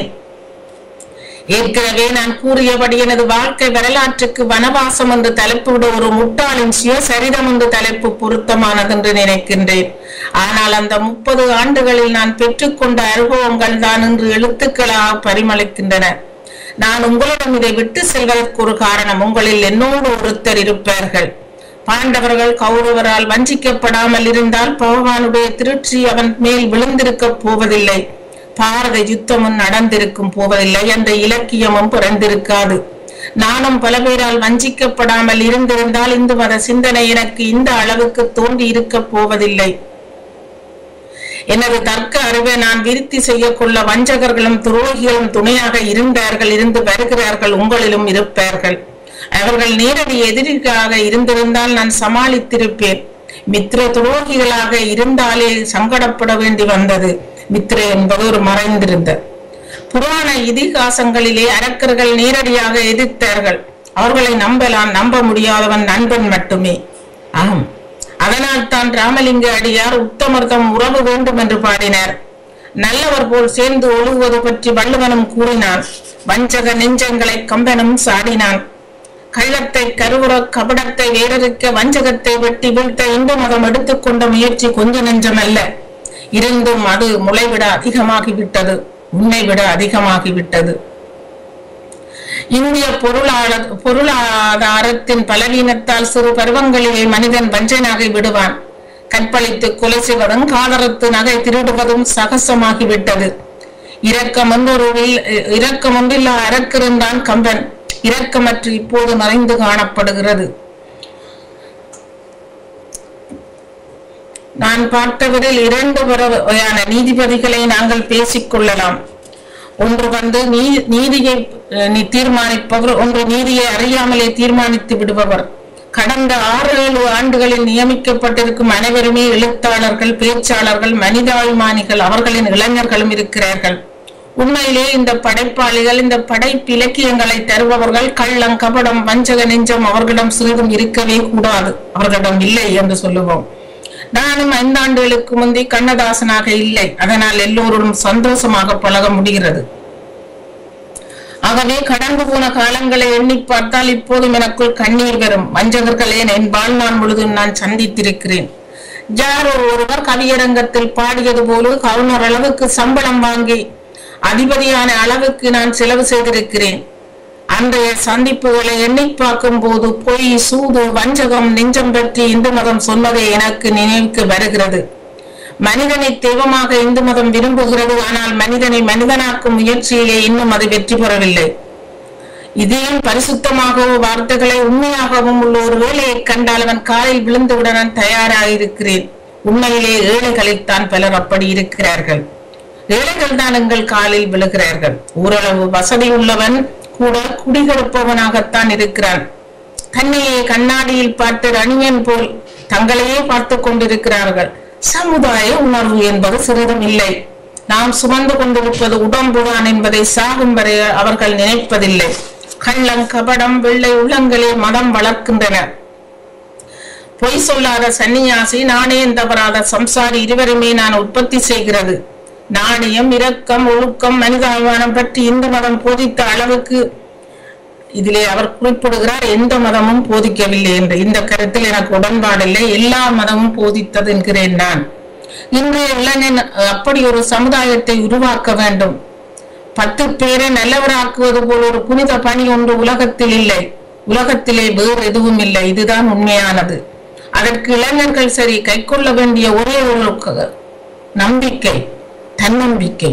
ஏற்கனவே நான் கூறியபடி எனது வாழ்க்கை வரலாற்றுக்கு வனவாசம் என்று தலைப்பிட ஒரு முட்டாளின் சுயசரிதம் என்று தலைப்பு பொருத்தமானது என்று நினைக்கின்றேன் ஆனால் அந்த முப்பது ஆண்டுகளில் நான் பெற்றுக்கொண்ட அனுபவங்கள் தான் இன்று எழுத்துக்களாக பரிமளிக்கின்றன நான் உங்களிடம் இதை விட்டு செல்வதற்கு ஒரு காரணம் உங்களில் என்னோடு ஒருத்தர் இருப்பார்கள் பாண்டவர்கள் கௌரவரால் வஞ்சிக்கப்படாமல் இருந்தால் பகவானுடைய திருச்சி அவன் மேல் விழுந்திருக்கப் போவதில்லை பாரத யுத்தமும் நடந்திருக்கும் போவதில்லை அந்த இலக்கியமும் பிறந்திருக்காது நானும் பல பேரால் வஞ்சிக்கப்படாமல் இருந்திருந்தால் இந்து மத சிந்தனை எனக்கு இந்த அளவுக்கு தோன்றி இருக்க போவதில்லை எனது தர்க்க அறிவை நான் விருத்தி செய்ய கொள்ள வஞ்சகர்களும் துரோகிகளும் துணையாக இருந்தார்கள் இருந்து வருகிறார்கள் உங்களிலும் இருப்பார்கள் அவர்கள் நேரடி எதிரிகளாக இருந்திருந்தால் நான் சமாளித்திருப்பேன் மித்திர துரோகிகளாக இருந்தாலே சங்கடப்பட வேண்டி வந்தது மித்திர என்பது ஒரு மறைந்திருந்த புராண இதிகாசங்களிலே அரக்கர்கள் நேரடியாக எதிர்த்தார்கள் அவர்களை நம்பலாம் நம்ப முடியாதவன் நண்பன் மட்டுமே ஆம் அதனால் தான் ராமலிங்க அடியார் உத்தமர்தம் உறவு வேண்டும் என்று பாடினார் நல்லவர் போல் சேர்ந்து ஒழுகுவது பற்றி வள்ளுவனும் கூறினான் வஞ்சக நெஞ்சங்களை கம்பனும் சாடினான் கள்ளத்தை கருவுற கபடத்தை வேறறுக்க வஞ்சகத்தை வெட்டி வீழ்த்த இந்து மதம் எடுத்துக்கொண்ட முயற்சி கொஞ்ச நெஞ்சமல்ல இருந்தும் அது முளைவிட அதிகமாகிவிட்டது உன்னை விட அதிகமாகிவிட்டது இந்திய பொருளாதார பொருளாதாரத்தின் பலவீனத்தால் சிறு பருவங்களிலே மனிதன் வஞ்சனாகி விடுவான் கற்பழித்து கொலை செய்வதும் காலரத்து நகை திருடுவதும் சகசமாகிவிட்டது இரக்கம் ஒன்றொரு இரக்கம் ஒன்றில்லா அரக்கிருந்தான் கம்பன் இரக்கமற்று இப்போது மறைந்து காணப்படுகிறது நான் பார்த்தவரில் இரண்டு வகையான நீதிபதிகளை நாங்கள் பேசிக் கொள்ளலாம் ஒன்று வந்து நீ- நீதியை அஹ், நீ தீர்மானிப்பவர் ஒன்று நீதியை அறியாமலே தீர்மானித்து விடுபவர் கடந்த ஆறு ஏழு ஆண்டுகளில் நியமிக்கப்பட்டிருக்கும் அனைவருமே எழுத்தாளர்கள் பேச்சாளர்கள் மனிதாபிமானிகள் அவர்களின் இளைஞர்களும் இருக்கிறார்கள் உண்மையிலே இந்த படைப்பாளிகள் இந்த படைப்பு இலக்கியங்களை தருபவர்கள் கள்ளம் கபடம் வஞ்சக நெஞ்சம் அவர்களிடம் சிறிதும் இருக்கவே கூடாது அவர்களிடம் இல்லை என்று சொல்லுவோம் நானும் ஐந்தாண்டுகளுக்கு முந்தி கண்ணதாசனாக இல்லை அதனால் எல்லோருடன் சந்தோஷமாக பழக முடிகிறது ஆகவே கடந்து போன காலங்களை எண்ணி பார்த்தால் இப்போதும் எனக்குள் கண்ணீர் வரும் வஞ்சகர்களே என் வாழ்நாள் முழுதும் நான் சந்தித்திருக்கிறேன் யாரோ ஒருவர் கவியரங்கத்தில் பாடியது போல கவுனர் அளவுக்கு சம்பளம் வாங்கி அதிபதியான அளவுக்கு நான் செலவு செய்திருக்கிறேன் அன்றைய சந்திப்புகளை எண்ணி பார்க்கும் போது பொய் சூது வஞ்சகம் நெஞ்சம் பற்றி இந்து மதம் சொன்னதே எனக்கு நினைவுக்கு வருகிறது மனிதனை தெய்வமாக இந்து மதம் விரும்புகிறது ஆனால் மனிதனை மனிதனாக்கும் முயற்சியிலே இன்னும் அது வெற்றி பெறவில்லை இதையும் பரிசுத்தமாகவோ வார்த்தைகளை உண்மையாகவும் உள்ள ஒரு வேலையை கண்டால் அவன் காலில் விழுந்துவிட நான் தயாராக இருக்கிறேன் உண்மையிலே ஏழைகளில் தான் பலர் அப்படி இருக்கிறார்கள் ஏழைகள் தான் எங்கள் காலில் விழுகிறார்கள் ஓரளவு வசதி உள்ளவன் கூட குடிகெடுப்பவனாகத்தான் இருக்கிறான் தன்னையே கண்ணாடியில் பார்த்து ரணியன் போல் தங்களையே பார்த்து கொண்டிருக்கிறார்கள் சமுதாய உணர்வு என்பது சிறிதும் இல்லை நாம் சுமந்து கொண்டிருப்பது உடம்புதான் என்பதை சாகும் வரை அவர்கள் நினைப்பதில்லை கள்ளம் கபடம் வெள்ளை உள்ளங்களே மதம் வளர்க்கின்றன பொய் சொல்லாத சன்னியாசி நாணயம் தவறாத சம்சாரி இருவருமே நான் உற்பத்தி செய்கிறது நாணயம் இரக்கம் ஒழுக்கம் மனிதாபிமானம் பற்றி இந்து மதம் போதித்த அளவுக்கு இதிலே அவர் குறிப்பிடுகிறார் எந்த மதமும் போதிக்கவில்லை என்று இந்த கருத்தில் எனக்கு உடன்பாடில்லை எல்லா மதமும் போதித்தது என்கிறேன் நான் இன்றைய இளைஞன் அப்படி ஒரு சமுதாயத்தை உருவாக்க வேண்டும் பத்து பேரை நல்லவராக்குவது போல் ஒரு புனித பணி ஒன்று உலகத்தில் இல்லை உலகத்திலே வேறு எதுவும் இல்லை இதுதான் உண்மையானது அதற்கு இளைஞர்கள் சரி கைக்கொள்ள வேண்டிய ஒரே ஒரு க- நம்பிக்கை தன்னம்பிக்கை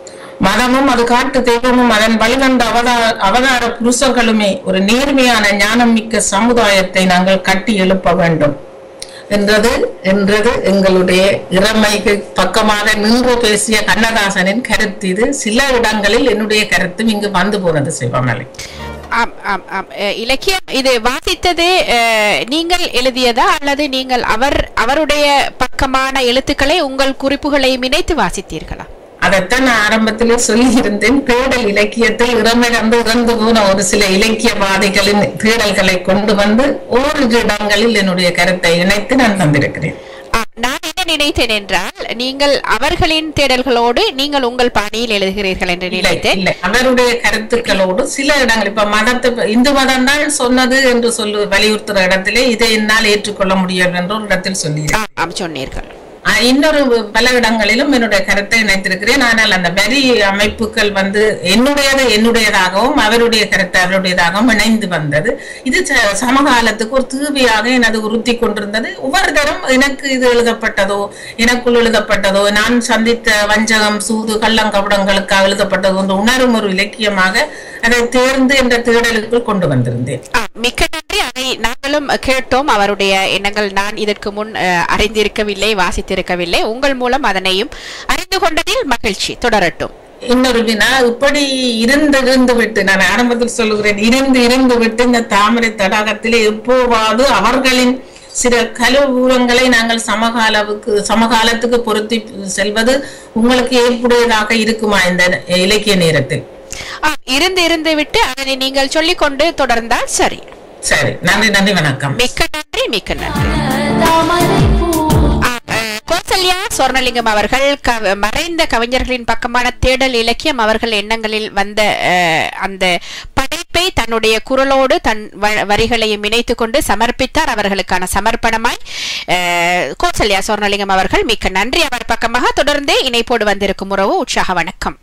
மதமும் அது காட்டு தெய்வமும் அதன் வழிவந்த அவதார அவதார புருஷர்களுமே ஒரு நேர்மையான ஞானம் மிக்க சமுதாயத்தை நாங்கள் கட்டி எழுப்ப வேண்டும் என்றது என்றது எங்களுடைய இறமைக்கு பக்கமாக நின்று பேசிய கண்ணதாசனின் கருத்து இது சில இடங்களில் என்னுடைய கருத்தும் இங்கு வந்து போனது சிவமலை ஆம் ஆம் ஆம் அஹ், இலக்கியம் இது வாசித்தது அஹ், நீங்கள் எழுதியதா அல்லது நீங்கள் அவர் அவருடைய பக்கமான எழுத்துக்களை உங்கள் குறிப்புகளையும் இணைத்து வாசித்தீர்களா அதைத்தான் நான் ஆரம்பத்திலே சொல்லி இருந்தேன் தேடல் இலக்கியத்தில் இறமிழந்து இறந்து போன ஒரு சில இலக்கியவாதிகளின் தேடல்களை கொண்டு வந்து ஓரிரு இடங்களில் என்னுடைய கருத்தை இணைத்து நான் தந்திருக்கிறேன் ஆம், நான் என்ன நினைத்தேன் என்றால் நீங்கள் அவர்களின் தேடல்களோடு நீங்கள் உங்கள் பாணியில் எழுதுகிறீர்கள் என்று இல்லை நினைத்தேன் இல்லை அவருடைய கருத்துக்களோடு சில இடங்கள் இப்ப மதத்தை ப- இந்து மதம் தான் சொன்னது என்று சொல்லு வலியுறுத்துற இடத்திலே இதை என்னால் ஏற்றுக்கொள்ள முடியாது என்று ஒரு இடத்தில் சொல்லி ஆம், ஆம் சொன்னீர்கள் ஆஹ் இன்னொரு பல இடங்களிலும் என்னுடைய கருத்தை இணைத்திருக்கிறேன் ஆனால் அந்த வரி அமைப்புகள் வந்து என்னுடையது என்னுடையதாகவும் அவருடைய கருத்து அவருடையதாகவும் இணைந்து வந்தது இது ச- சமகாலத்துக்கு ஒரு தீவியாக எனது உறுத்தி கொண்டிருந்தது ஒவ்வொரு தரம் எனக்கு இது எழுதப்பட்டதோ எனக்குள் எழுதப்பட்டதோ நான் சந்தித்த வஞ்சகம் சூது கள்ளங்கபடங்களுக்காக எழுதப்பட்டதோ என்ற உணரும் ஒரு இலக்கியமாக அதை தேர்ந்து என்ற தேடலுக்குள் கொண்டு வந்திருந்தேன் ஆ, மிக்க நன்றி அதை நாங்களும் கேட்டோம் அவருடைய எண்ணங்கள் நான் இதற்கு முன் அஹ், அறிந்திருக்கவில்லை வாசித்திருக்கவில்லை உங்கள் மூலம் அதனையும் அறிந்து கொண்டதில் மகிழ்ச்சி தொடரட்டும் இன்னொரு வினா இப்படி இருந்து இருந்து விட்டு நான் ஆரம்பத்தில் சொல்லுகிறேன் இருந்து இருந்து விட்டு இந்த தாமரை தடாகத்திலே எப்போவாவது அவர்களின் சில கலவூரங்களை நாங்கள் சமகாலவுக்கு சமகாலத்துக்கு பொருத்தி செல்வது உங்களுக்கு ஏற்புடையதாக இருக்குமா இந்த இலக்கிய நேரத்தில் ஆ, இருந்து இருந்து விட்டு அதனை நீங்கள் சொல்லிக்கொண்டு தொடர்ந்தால் சரி சரி நன்றி நன்றி வணக்கம் மிக்க நன்றி மிக்க நன்றி தாமரை பூ ஆ, அஹ், கௌசல்யா சொர்ணலிங்கம் அவர்கள் க- மறைந்த கவிஞர்களின் பக்கமான தேடல் இலக்கியம் அவர்கள் எண்ணங்களில் வந்த அஹ், அந்த படைப்பை தன்னுடைய குரலோடு தன் வ- வரிகளையும் இணைத்துக் கொண்டு சமர்ப்பித்தார் அவர்களுக்கான சமர்ப்பணமாய் அஹ், கௌசல்யா சொர்ணலிங்கம் அவர்கள் மிக்க நன்றி அவர் பக்கமாக தொடர்ந்து இணைப்போடு வந்திருக்கும் உறவு உற்சாக வணக்கம்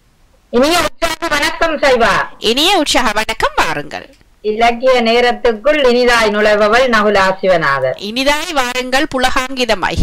இனிய உற்சாக வணக்கம் சைவா இனிய உற்சாக வணக்கம் வாருங்கள் இலக்கிய நேரத்துக்குள் இனிதாய் நுழைபவள் நகுலா சிவநாதர் இனிதாய் வாருங்கள் புலகாங்கிதமாய்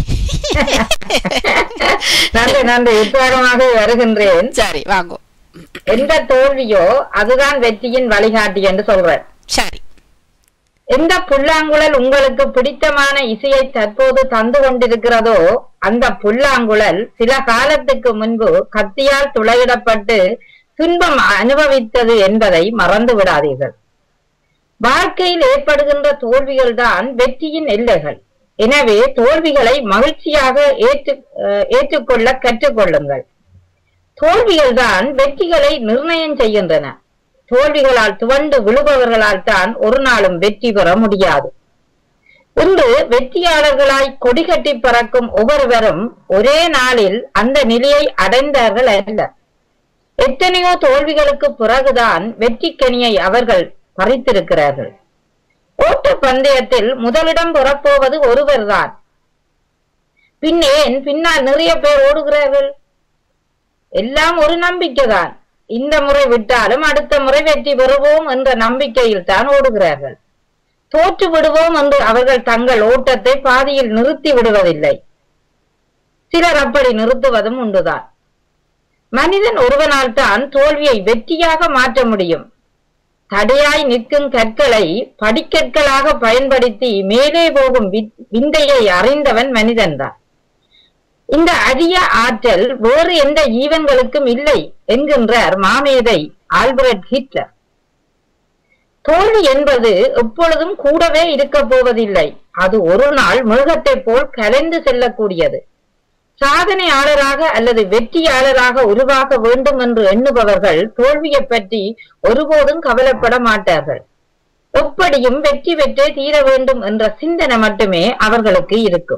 நன்றி நன்றி உற்சாகமாக வருகின்றேன் சரி வாங்கோ எந்த தோல்வியோ அதுதான் வெற்றியின் வழிகாட்டி என்று சொல்றேன் சரி எந்த புல்லாங்குழல் உங்களுக்கு பிடித்தமான இசையை தற்போது தந்து கொண்டிருக்கிறதோ அந்த புல்லாங்குழல் சில காலத்துக்கு முன்பு கத்தியால் துளையிடப்பட்டு துன்பம் அனுபவித்தது என்பதை மறந்து விடாதீர்கள் வாழ்க்கையில் ஏற்படுகின்ற தோல்விகள் தான் வெற்றியின் எல்லைகள் எனவே தோல்விகளை மகிழ்ச்சியாக ஏற்று அஹ், ஏற்றுக்கொள்ள கற்றுக்கொள்ளுங்கள் தோல்விகள் தான் வெற்றிகளை நிர்ணயம் செய்கின்றன தோல்விகளால் துவண்டு விழுபவர்களால் தான் ஒரு நாளும் வெற்றி பெற முடியாது இன்று வெற்றியாளர்களாய் கொடிகட்டி பறக்கும் ஒவ்வொருவரும் ஒரே நாளில் அந்த நிலையை அடைந்தார்கள் அல்ல எத்தனையோ தோல்விகளுக்கு பிறகுதான் வெற்றிக்கனியை அவர்கள் பறித்திருக்கிறார்கள் ஓட்ட பந்தயத்தில் முதலிடம் பெறப்போவது ஒருவர்தான் பின்னேன் பின்னால் நிறைய பேர் ஓடுகிறார்கள் எல்லாம் ஒரு நம்பிக்கைதான் இந்த முறை விட்டாலும் அடுத்த முறை வெற்றி பெறுவோம் என்ற நம்பிக்கையில் தான் ஓடுகிறார்கள் தோற்று விடுவோம் என்று அவர்கள் தங்கள் ஓட்டத்தை பாதியில் நிறுத்தி விடுவதில்லை சிலர் அப்படி நிறுத்துவதும் உண்டுதான் மனிதன் ஒருவனால் தான் தோல்வியை வெற்றியாக மாற்ற முடியும் தடையாய் நிற்கும் கற்களை படிக்கற்களாக பயன்படுத்தி மேலே போகும் வி- விந்தையை அறிந்தவன் மனிதன்தான் இந்த அரிய ஆற்றல் வேறு எந்த ஜீவன்களுக்கும் இல்லை என்கின்றார் மாமேதை ஆல்பர்ட் ஹிட்லர் தோல்வி என்பது எப்பொழுதும் கூடவே இருக்க போவதில்லை அது ஒரு நாள் மிருகத்தைப் போல் கலைந்து செல்லக்கூடியது சாதனையாளராக அல்லது வெற்றியாளராக உருவாக வேண்டும் என்று எண்ணுபவர்கள் தோல்வியை பற்றி ஒருபோதும் கவலைப்பட மாட்டார்கள் எப்படியும் வெற்றி பெற்றே தீர வேண்டும் என்ற சிந்தனை மட்டுமே அவர்களுக்கு இருக்கும்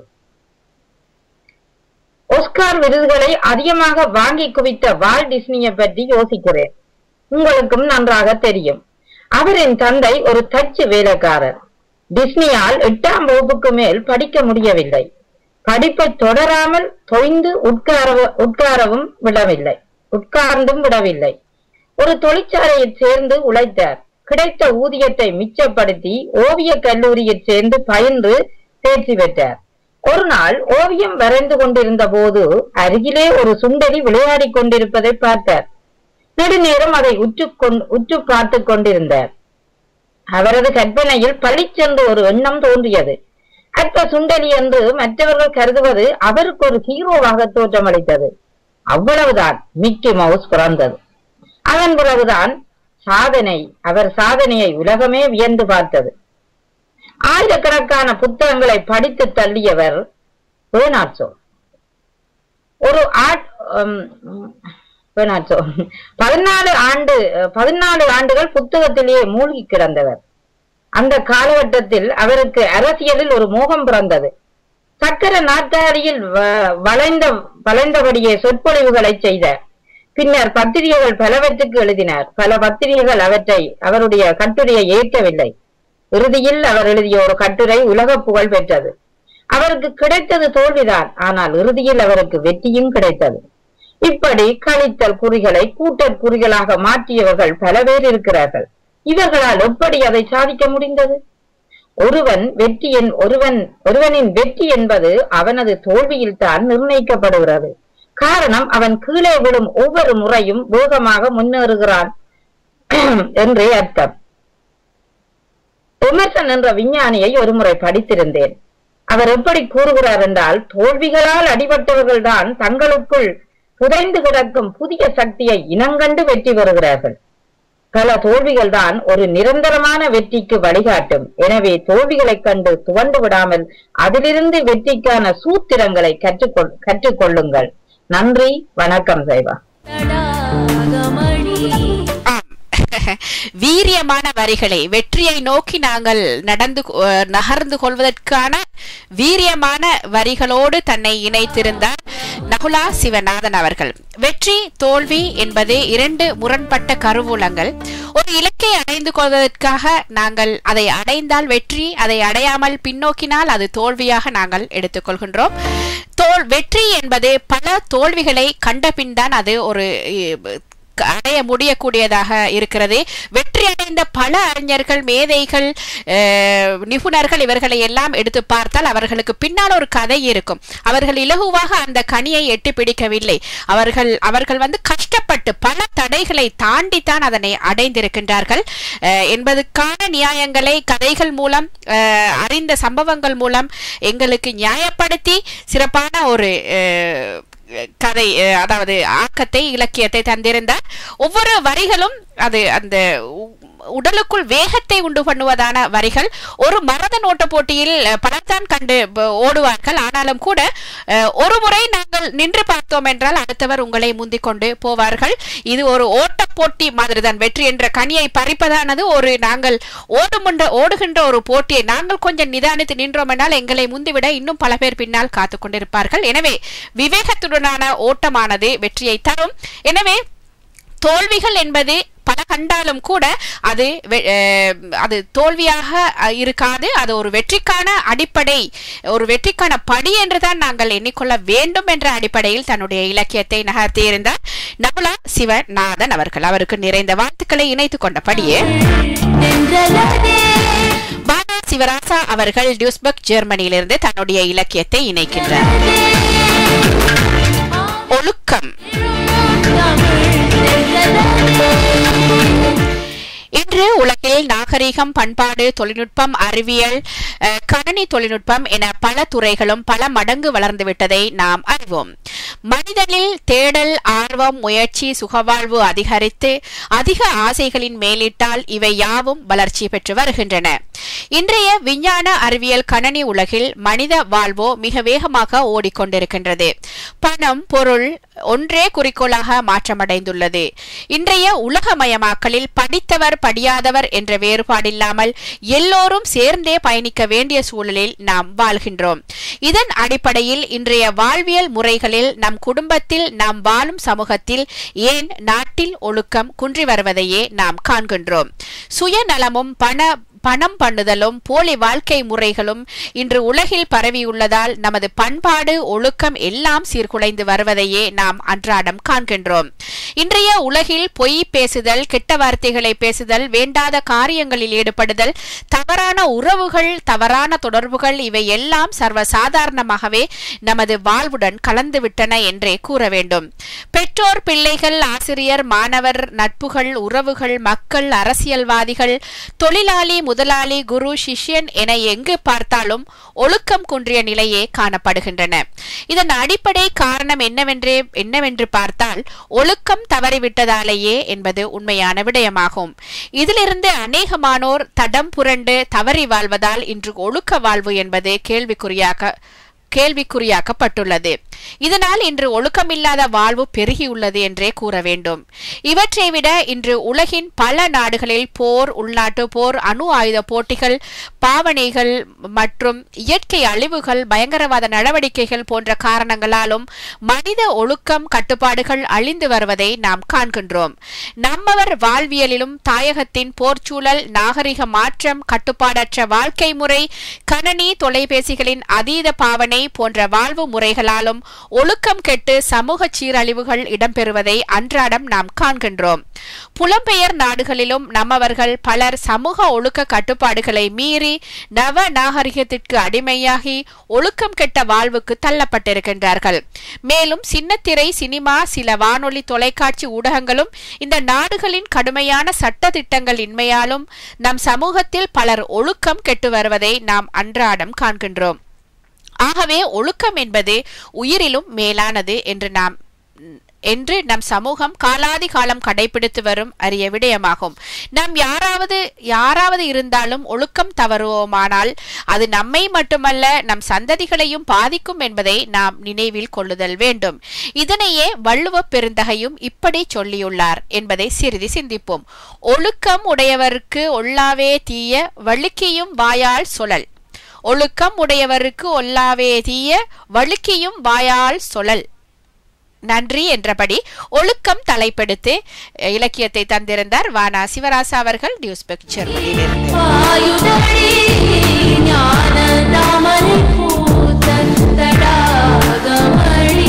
ஒஸ்கார் விருதுகளை அதிகமாக வாங்கி குவித்த வால் டிஸ்னியை பற்றி யோசிக்கிறேன் உங்களுக்கும் நன்றாக தெரியும் அவரின் தந்தை ஒரு தச்சு வேலைக்காரர் டிஸ்னியால் எட்டாம் வகுப்புக்கு மேல் படிக்க முடியவில்லை படிப்பை தொடராமல் தொய்ந்து உட்கார உட்காரவும் விடவில்லை உட்கார்ந்தும் விடவில்லை ஒரு தொழிற்சாலையில் சேர்ந்து உழைத்தார் கிடைத்த ஊதியத்தை மிச்சப்படுத்தி ஓவிய கல்லூரியில் சேர்ந்து பயின்று தேர்ச்சி பெற்றார் ஒரு நாள் ஓவியம் வரைந்து கொண்டிருந்த போது அருகிலே ஒரு சுண்டெலி விளையாடிக் கொண்டிருப்பதை பார்த்தார் நெடுநேரம் அதை உற்று கொண் உற்று பார்த்துக் கொண்டிருந்தார் அவரது கற்பனையில் பளிச்சென்று ஒரு எண்ணம் தோன்றியது அற்ப சுண்டலி என்று மற்றவர்கள் கருதுவது அவருக்கு ஒரு ஹீரோவாக தோற்றமளித்தது அவ்வளவுதான் மிக்கி மவுஸ் பிறந்தது அதன் பிறகுதான் சாதனை அவர் சாதனையை உலகமே வியந்து பார்த்தது ஆயிரக்கணக்கான புத்தகங்களை படித்து தள்ளியவர் பேனாட்சோ ஒரு ஆட் உம், பேனாட்சோ பதினாலு ஆண்டு பதினாலு ஆண்டுகள் புத்தகத்திலேயே மூழ்கி கிடந்தவர் அந்த காலகட்டத்தில் அவருக்கு அரசியலில் ஒரு மோகம் பிறந்தது சக்கர நாற்காலியில் வ- வளைந்த வளைந்தபடியே சொற்பொழிவுகளை செய்தார் பின்னர் பத்திரிகைகள் பலவற்றுக்கு எழுதினார் பல பத்திரிகைகள் அவற்றை அவருடைய கட்டுரையை ஏற்கவில்லை இறுதியில் அவர் எழுதிய ஒரு கட்டுரை உலக புகழ் பெற்றது அவருக்கு கிடைத்தது தோல்விதான் ஆனால் இறுதியில் அவருக்கு வெற்றியும் கிடைத்தது இப்படி கழித்தல் குறிகளை கூட்டற் குறிகளாக மாற்றியவர்கள் பல பேர் இருக்கிறார்கள் இவர்களால் எப்படி அதை சாதிக்க முடிந்தது ஒருவன் வெற்றி என் ஒருவன் ஒருவனின் வெற்றி என்பது அவனது தோல்வியில் தான் நிர்ணயிக்கப்படுகிறது காரணம் அவன் கீழே விடும் ஒவ்வொரு முறையும் வேகமாக முன்னேறுகிறான் என்றே அர்த்தம் எமர்சன் என்ற விஞ்ஞானியை ஒருமுறை படித்திருந்தேன் அவர் எப்படி கூறுகிறார் என்றால் தோல்விகளால் அடிபட்டவர்கள்தான் தங்களுக்குள் புதைந்து கிடக்கும் புதிய சக்தியை இனங்கண்டு வெற்றி பெறுகிறார்கள் பல தோல்விகள் தான் ஒரு நிரந்தரமான வெற்றிக்கு வழிகாட்டும் எனவே தோல்விகளைக் கண்டு துவண்டு விடாமல் அதிலிருந்து வெற்றிக்கான சூத்திரங்களை கற்றுக்கொள் கற்றுக்கொள்ளுங்கள் நன்றி வணக்கம் சைவா தடாகமணி ஆம் வீரியமான வரிகளை வெற்றியை நோக்கி நாங்கள் நடந்து கொ- அஹ் நகர்ந்து கொள்வதற்கான வீரியமான வரிகளோடு தன்னை இணைத்திருந்தார் நகுலா சிவநாதன் அவர்கள் வெற்றி தோல்வி என்பது இரண்டு முரண்பட்ட கருவூலங்கள் ஒரு இலக்கை அடைந்து கொள்வதற்காக நாங்கள் அதை அடைந்தால் வெற்றி அதை அடையாமல் பின்னோக்கினால் அது தோல்வியாக நாங்கள் எடுத்துக்கொள்கின்றோம் தோல் வெற்றி என்பது பல தோல்விகளை கண்ட பின்தான் அது ஒரு இ- அடைய முடியக்கூடியதாக இருக்கிறது வெற்றி அடைந்த பல அறிஞர்கள் மேதைகள் அஹ், நிபுணர்கள் இவர்களை எல்லாம் எடுத்து பார்த்தால் அவர்களுக்கு பின்னால் ஒரு கதை இருக்கும் அவர்கள் இலகுவாக அந்த கனியை எட்டி பிடிக்கவில்லை அவர்கள் அவர்கள் வந்து கஷ்டப்பட்டு பல தடைகளை தாண்டித்தான் அதனை அடைந்திருக்கின்றார்கள் அஹ், என்பதற்கான நியாயங்களை கதைகள் மூலம் அஹ், அறிந்த சம்பவங்கள் மூலம் எங்களுக்கு நியாயப்படுத்தி சிறப்பான ஒரு அஹ், கதை அஹ், அதாவது ஆக்கத்தை இலக்கியத்தை தந்திருந்தார் ஒவ்வொரு வரிகளும் அது அந்த உ- உடலுக்குள் வேகத்தை உண்டு பண்ணுவதான வரிகள் ஒரு மரத நோட்ட போட்டியில் அஹ், பலர்தான் கண்டு ப- ஓடுவார்கள் ஆனாலும் கூட அஹ், ஒரு முறை நாங்கள் நின்று பார்த்தோம் என்றால் அடுத்தவர் உங்களை முந்திக் கொண்டு போவார்கள் இது ஒரு ஓட்டப் போட்டி மாதிரிதான் வெற்றி என்ற கனியை பறிப்பதானது ஒரு நாங்கள் ஓடுமுன்ற ஓடுகின்ற ஒரு போட்டியை நாங்கள் கொஞ்சம் நிதானித்து நின்றோம் என்றால் எங்களை முந்திவிட இன்னும் பல பேர் பின்னால் காத்துக் கொண்டிருப்பார்கள் எனவே விவேகத்துடனான ஓட்டமானது வெற்றியை தரும் எனவே தோல்விகள் என்பது பல கண்டாலும் கூட அது வெ- அஹ், அது தோல்வியாக அஹ், இருக்காது அது ஒரு வெற்றிக்கான அடிப்படை ஒரு வெற்றிக்கான படி என்றுதான் நாங்கள் எண்ணிக்கொள்ள வேண்டும் என்ற அடிப்படையில் தன்னுடைய இலக்கியத்தை நகர்த்தியிருந்தார் நகுலா சிவநாதன் அவர்கள் அவருக்கு நிறைந்த வாழ்த்துக்களை இணைத்துக் கொண்டபடியே தென்றலதே பானா சிவராசா அவர்கள் டியூஸ்பர்க் ஜெர்மனியிலிருந்து தன்னுடைய இலக்கியத்தை இணைக்கின்றார் ஒழுக்கம் தமிழ் தென்றலதே இன்று உலகில் நாகரிகம் பண்பாடு தொழில்நுட்பம் அறிவியல் அஹ், கணனி தொழில்நுட்பம் என பல துறைகளும் பல மடங்கு வளர்ந்துவிட்டதை நாம் அறிவோம் மனிதனில் தேடல் ஆர்வம் முயற்சி சுகவாழ்வு அதிகரித்து அதிக ஆசைகளின் மேலிட்டால் இவை யாவும் வளர்ச்சி பெற்று வருகின்றன இன்றைய விஞ்ஞான அறிவியல் கணனி உலகில் மனித வாழ்வோ மிக வேகமாக ஓடிக்கொண்டிருக்கின்றது பணம் பொருள் ஒன்றே குறிக்கோளாக மாற்றமடைந்துள்ளது இன்றைய உலகமயமாக்கலில் படித்தவர் படியாதவர் என்ற வேறுபாடில்லாமல் எல்லோரும் சேர்ந்தே பயணிக்க வேண்டிய சூழலில் நாம் வாழ்கின்றோம் இதன் அடிப்படையில் இன்றைய வாழ்வியல் முறைகளில் நம் குடும்பத்தில் நாம் வாழும் சமூகத்தில் ஏன் நாட்டில் ஒழுக்கம் குன்றி வருவதையே நாம் காண்கின்றோம் சுயநலமும் பண பணம் பண்ணுதலும் போலி வாழ்க்கை முறைகளும் இன்று உலகில் பரவியுள்ளதால் நமது பண்பாடு ஒழுக்கம் எல்லாம் சீர்குலைந்து வருவதையே நாம் அன்றாடம் காண்கின்றோம் இன்றைய உலகில் பொய் பேசுதல் கெட்ட வார்த்தைகளை பேசுதல் வேண்டாத காரியங்களில் ஈடுபடுதல் தவறான உறவுகள் தவறான தொடர்புகள் இவை எல்லாம் சர்வசாதாரணமாகவே நமது வாழ்வுடன் கலந்துவிட்டன என்றே கூற வேண்டும் பெற்றோர் பிள்ளைகள் ஆசிரியர் மாணவர் நட்புகள் உறவுகள் மக்கள் அரசியல்வாதிகள் தொழிலாளி முதலாளி குரு சிஷ்யன் என எங்கு பார்த்தாலும் ஒழுக்கம் குன்றிய நிலையே காணப்படுகின்றன இதன் அடிப்படை காரணம் என்னவென்றே என்னவென்று பார்த்தால் ஒழுக்கம் தவறிவிட்டதாலேயே என்பது உண்மையான விடயமாகும் இதிலிருந்து அநேகமானோர் தடம் புரண்டு தவறி வாழ்வதால் இன்று ஒழுக்க வாழ்வு என்பது கேள்விக்குறியாக கேள்விக்குறியாக்கப்பட்டுள்ளது இதனால் இன்று ஒழுக்கமில்லாத வாழ்வு பெருகியுள்ளது என்றே கூற வேண்டும் இவற்றை விட இன்று உலகின் பல நாடுகளில் போர் உள்நாட்டு போர் அணு ஆயுத போட்டிகள் பாவனைகள் மற்றும் இயற்கை அழிவுகள் பயங்கரவாத நடவடிக்கைகள் போன்ற காரணங்களாலும் மனித ஒழுக்கம் கட்டுப்பாடுகள் அழிந்து வருவதை நாம் காண்கின்றோம் நம்மவர் வாழ்வியலிலும் தாயகத்தின் போர்ச்சூழல் நாகரிக மாற்றம் கட்டுப்பாடற்ற வாழ்க்கை முறை கணனி தொலைபேசிகளின் அதீத பாவனை போன்ற வாழ்வு முறைகளாலும் ஒழுக்கம் கெட்டு சமூக சீரழிவுகள் இடம்பெறுவதை அன்றாடம் நாம் காண்கின்றோம் புலம்பெயர் நாடுகளிலும் நம்மவர்கள் பலர் சமூக ஒழுக்க கட்டுப்பாடுகளை மீறி நவ நாகரிகத்திற்கு அடிமையாகி ஒழுக்கம் கெட்ட வாழ்வுக்கு தள்ளப்பட்டிருக்கின்றார்கள் மேலும் சின்னத்திரை சினிமா சில வானொலி தொலைக்காட்சி ஊடகங்களும் இந்த நாடுகளின் கடுமையான சட்ட திட்டங்கள் இன்மையாலும் நம் சமூகத்தில் பலர் ஒழுக்கம் கெட்டு வருவதை நாம் அன்றாடம் காண்கின்றோம் ஆகவே ஒழுக்கம் என்பது உயிரிலும் மேலானது என்று நாம் என்று நம் சமூகம் காலாதி காலம் கடைபிடித்து வரும் அரிய விடயமாகும் நாம் யாராவது யாராவது இருந்தாலும் ஒழுக்கம் தவறுவோமானால் அது நம்மை மட்டுமல்ல நம் சந்ததிகளையும் பாதிக்கும் என்பதை நாம் நினைவில் கொள்ளுதல் வேண்டும் இதனையே வள்ளுவ பெருந்தகையும் இப்படி சொல்லியுள்ளார் என்பதை சிறிது சிந்திப்போம் ஒழுக்கம் உடையவருக்கு ஒல்லாவே தீய வழுக்கியும் வாயால் சொலல் ஒழுக்கம் உடையவருக்கு ஒல்லாவே தீய வழுக்கியும் வாயால் சொலல் நன்றி என்றபடி ஒழுக்கம் தலைப்படுத்து இலக்கியத்தை தந்திருந்தார் வானா சிவராசா அவர்கள் நியூஸ்பெக் ஜெர்மனியிலிருந்து வாயுதழி ஞான தாமரை பூத்த தடாகமணி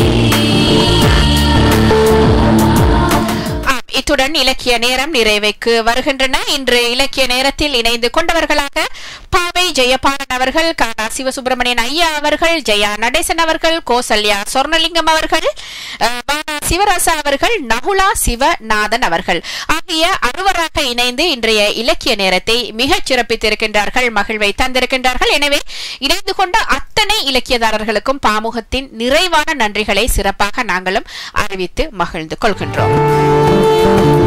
ஆம், இத்துடன் இலக்கிய நேரம் நிறைவுக்கு வருகின்றன இன்று இலக்கிய நேரத்தில் இணைந்து கொண்டவர்களாக பாவை ஜெயபாலன் அவர்கள் கானா சிவசுப்பிரமணியன் ஐயா அவர்கள் ஜெயா நடேசன் அவர்கள் கோசல்யா சொர்ணலிங்கம் அவர்கள் அஹ், வானா சிவராசா அவர்கள் நகுலா சிவநாதன் அவர்கள் ஆகிய அறுவராக இணைந்து இன்றைய இலக்கிய நேரத்தை மிகச் சிறப்பித்திருக்கின்றார்கள் மகிழ்வை தந்திருக்கின்றார்கள் எனவே இணைந்து கொண்ட அத்தனை இலக்கியதாரர்களுக்கும் பாமுகத்தின் நிறைவான நன்றிகளை சிறப்பாக நாங்களும் அறிவித்து மகிழ்ந்து கொள்கின்றோம்